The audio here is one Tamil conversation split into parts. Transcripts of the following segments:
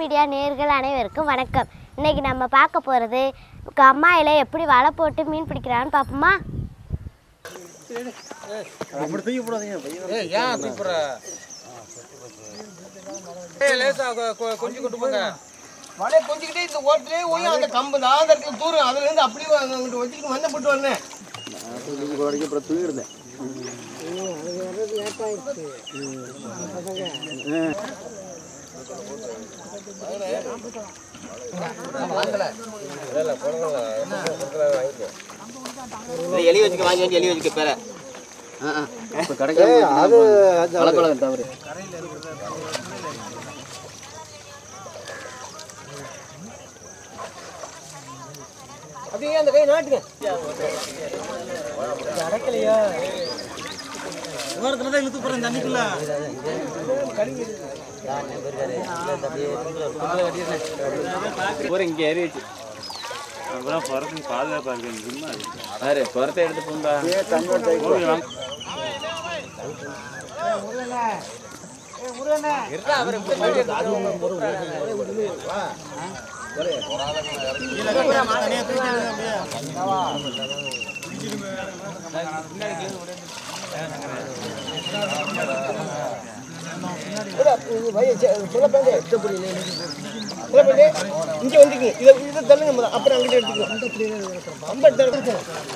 மீடியா நேர்கள் அனைவருக்கும் வணக்கம் இன்னைக்கு நம்ம பார்க்க போகிறது கம்மாயில் எப்படி வலை போட்டு மீன் பிடிக்கிறான்னு பார்ப்போமா ஏய் ஏன் தூக்குற ஏய் லேசா கொ- கொ- கொஞ்சம் கொண்டு போங்க வலையை கொஞ்சிக்கிட்டே இந்த ஓட்டிலே போய் அந்த கம்பு நான் அந்த இடத்துல தூரம் அதுல இருந்து அப்படியே அங்கிட்டு வச்சுட்டு வந்த போட்டு வந்தேன் எலி வச்சுக்க வாங்கி வாங்கி எலி வச்சுக்க பேர அது வளர்க்கலாம் தவறு அப்படியே அந்த கை நாட்டுங்க ஓரத்துல தான் இழுத்து போறேன் தண்ணிக்குள்ள ஒரு இங்க ஏறி வச்சு அப்புறம் பிறகு பாதுகாப்பாக இருக்கு சும்மா பாரு குரத்தை எடுத்து போண்டா இங்க வந்துங்க இதை இதை தள்ளுங்க முதல்ல. அப்புறம் அங்கிட்ட எடுத்துக்கோ ரொம்ப எடுத்து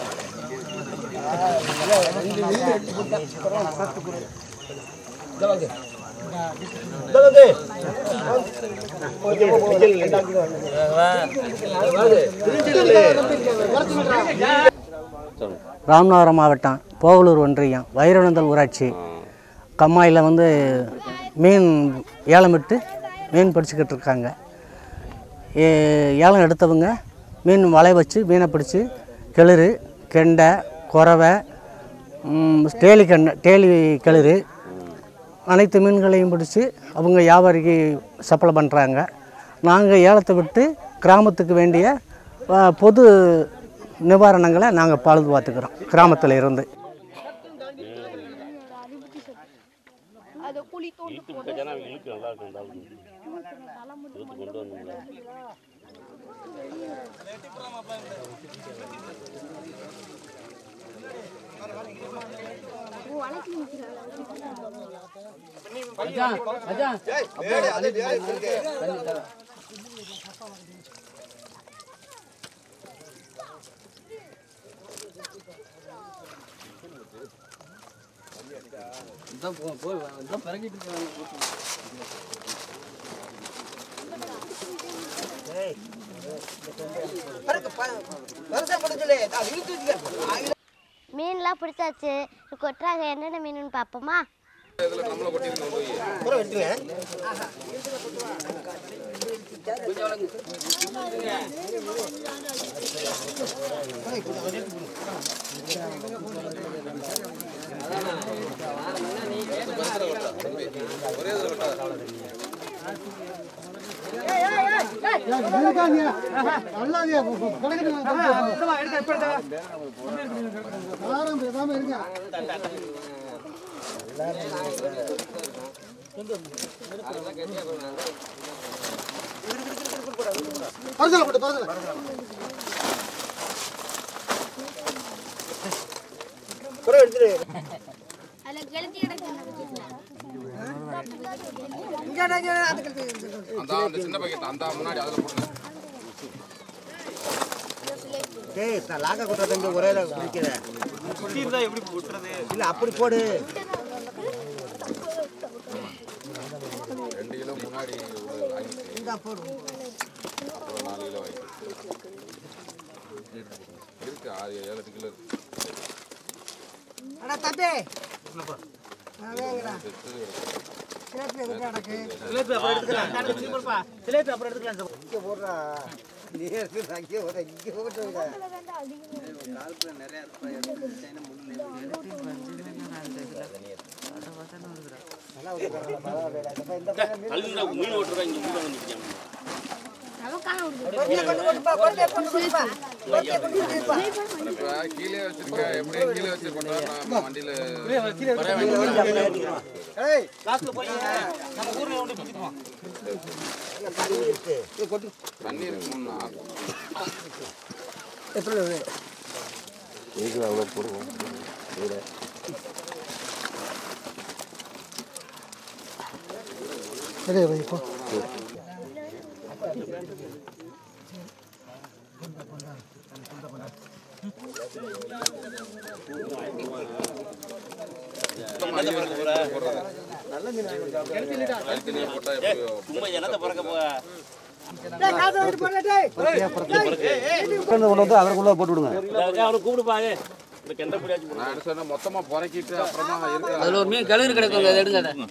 ராமநாதபுரம் மாவட்டம் போகலூர் ஒன்றியம் வைரவனந்தல் ஊராட்சி கம்மாயில் வந்து மீன் ஏலம் விட்டு மீன் பிடிச்சிக்கிட்டு இருக்காங்க ஏ- ஏலம் எடுத்தவங்க மீன் வலை வச்சு மீனை பிடிச்சி கிளிறு கெண்டை குறவை ம், டேலி கெண்டை டேலி கிளிறு அனைத்து மீன்களையும் பிடிச்சி அவங்க வியாபாரிக்கு சப்ளை பண்ணுறாங்க நாங்கள் ஏலத்தை விட்டு கிராமத்துக்கு வேண்டிய ஆ, பொது நிவாரணங்களை நாங்கள் பாதுகாத்துக்கிறோம் பார்த்துக்கிறோம் கிராமத்தில் இருந்து மீன்லாம் பிடிச்சாச்சு கொட்டுறாங்க என்னென்ன மீனுன்னு பார்ப்போமா அப்புறம் எடுத்துங்க அப்புறம் எடுத்துரு டேய் நான் லாக்கா கொட்ட தம்பி ஒரே பிடிக்கிறேன் எப்படி போட்டுறது இல்ல அப்படி போடு இந்தா போடு அடா தம்பி அதேங்கடா சேத்துல எதுக்கு அடக்கு சிலேபி அப்புறம் எடுத்துக்கலாம் சீப்பர்ப்பா சிலேபி அப்புறம் எடுத்துக்கலாம் இங்க போடுறா நீ இருக்கு அங்கே போட இங்கே போட்டு மீன் ஓட்டுறதா இங்கே மீன் வந்து கொஞ்சம் கொண்டு போட்டுப்பா கொஞ்சம் கொண்டு போட்டுப்பா கீழே வச்சிருக்க எப்படி கீழே வச்சு கொண்டு வர நான் வண்டியில தண்ணி இருக்கும்னா போட்டா எப்படி நான் என்ன சொன்னேன் மொத்தமா புறக்கிட்டு அப்புறமா இருக்கு அதுல ஒரு மீன் கழுகு கிடக்குங்க அதை எடுங்க அதை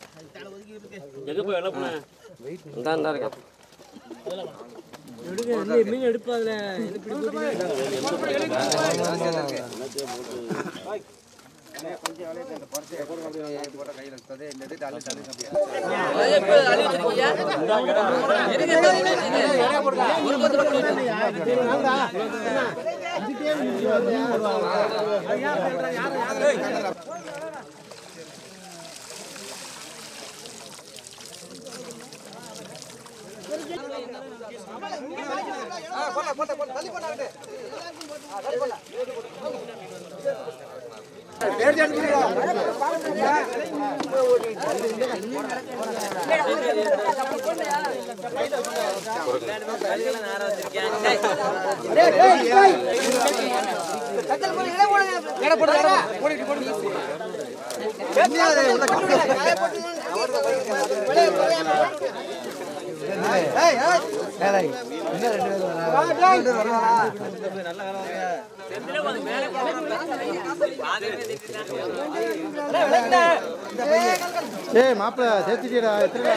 ஏய் மாப்பிள்ள சேர்த்துட்டீடா எத்தனை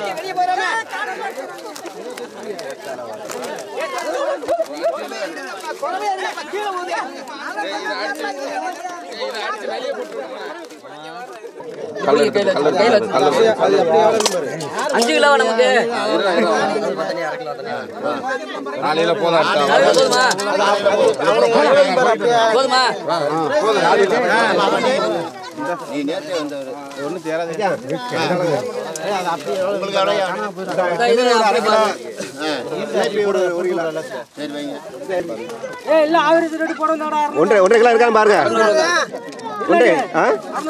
கையில கையில அஞ்சு கிலோ நமக்கு நாளையில போதும் நாலு போதுமா போதுமா நீ நேரத்தை வந்தவர் ஒன்றும் சேராது உங்களுக்கு எவ்வளோ அதான் இது அப்படியே பாருங்க. சரி வைங்க ஒன்றரை ஒன்றரை கிலோ இருக்கான்னு பாருங்க ஒன்றரை ஆ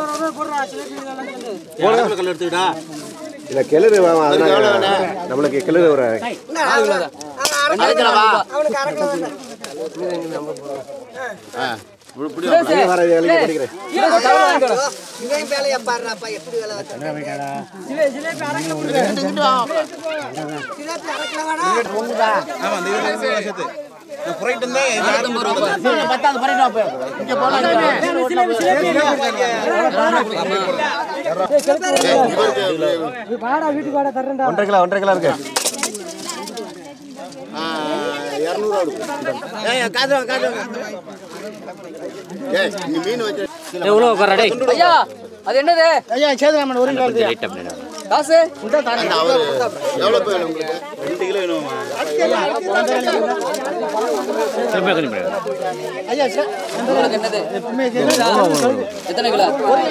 கல் எடுத்துக்கிட்டா இல்லை கிளறு அதனால நம்மளுக்கு கிளறு ஒரு வர வேலைக்கு படிக்கிறேன் கீழே தவளை வாங்கிக்கோ. ஒன்றரை கிலோ ஒன்றரை கிலோ இருக்கு இரநூறுவா கொடுக்கும் காது காது ஏய் நீ மீன் வச்சு ஐயா அது என்னது ஐயா சேதுராமன் ஒரு கிலோ காசு அந்த அவரு எவ்வளோ போய் வேணும் உங்களுக்கு ரெண்டு கிலோ வேணுமா ஐயா சே- உங்களுக்கு என்னது எத்தனை கிலோ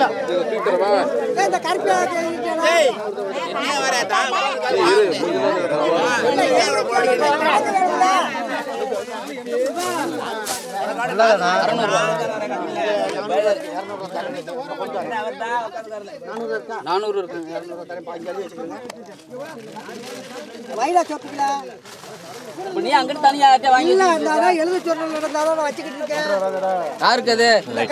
நானூறு இருக்கு இப்ப நீ அங்கிட்டு தனியா யார்கிட்ட வாங்கி யாருக்கு அது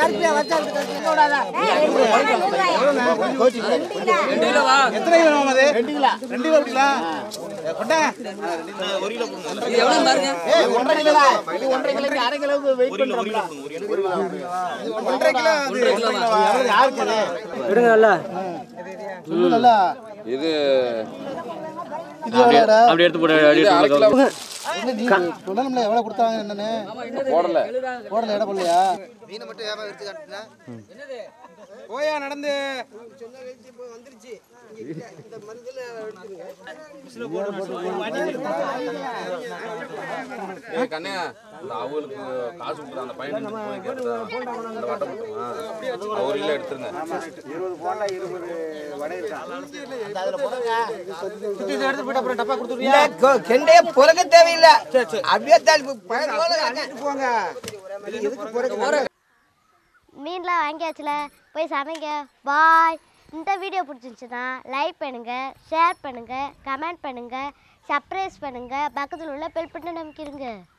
ரெண்டு கிலோவா எத்தனை கிலோ வேணும் அது ரெண்டு கிலோ ரெண்டு கிலோ அப்படிங்களா கொண்டா இது எவ்வளவு பாருங்க ஏய் ஒன்றரை கிலோ இது ஒன்றரை கிலோக்கு அரை கிலோவுக்கு வெயிட் பண்றோம்ல ஒன்றரை கிலோ அது ஒன்றரை கிலோவா? யாருக்கு அது சொல்லுங்கல்ல இது இது எவ்வளோடா அப்படி எடுத்து போட்டு அடி எடுத்து போட்டு சொல்லணும்ல எவ்வளவு கொடுத்தாங்க என்னன்னு போடல போடல இடம் போடலையா போயா நடந்து ஏய் கண்ணையா அந்த அவங்களுக்கு காசு கொடுக்குற அந்த பையன் போய் கேட்டதா அந்த வட்டம் மட்டுமா ஒரு கிலோ எடுத்துருங்க இருபது போண்டா இருபது வடை இல்ல, கொ- கெண்டையே பொறுக்க தேவையில்லை அப்படியே தான் பயிர் போல போங்க எதுக்கு பிறகு மீன்லாம் வாங்கியாச்சுல போய் சமைங்க பாய் இந்த வீடியோ பிடிச்சிருந்துச்சுன்னா லைக் பண்ணுங்கள் ஷேர் பண்ணுங்கள் கமெண்ட் பண்ணுங்கள் சப்ரைஸ் பண்ணுங்கள் பக்கத்தில் உள்ள பெல் பட்டன் அமைக்கிடுங்க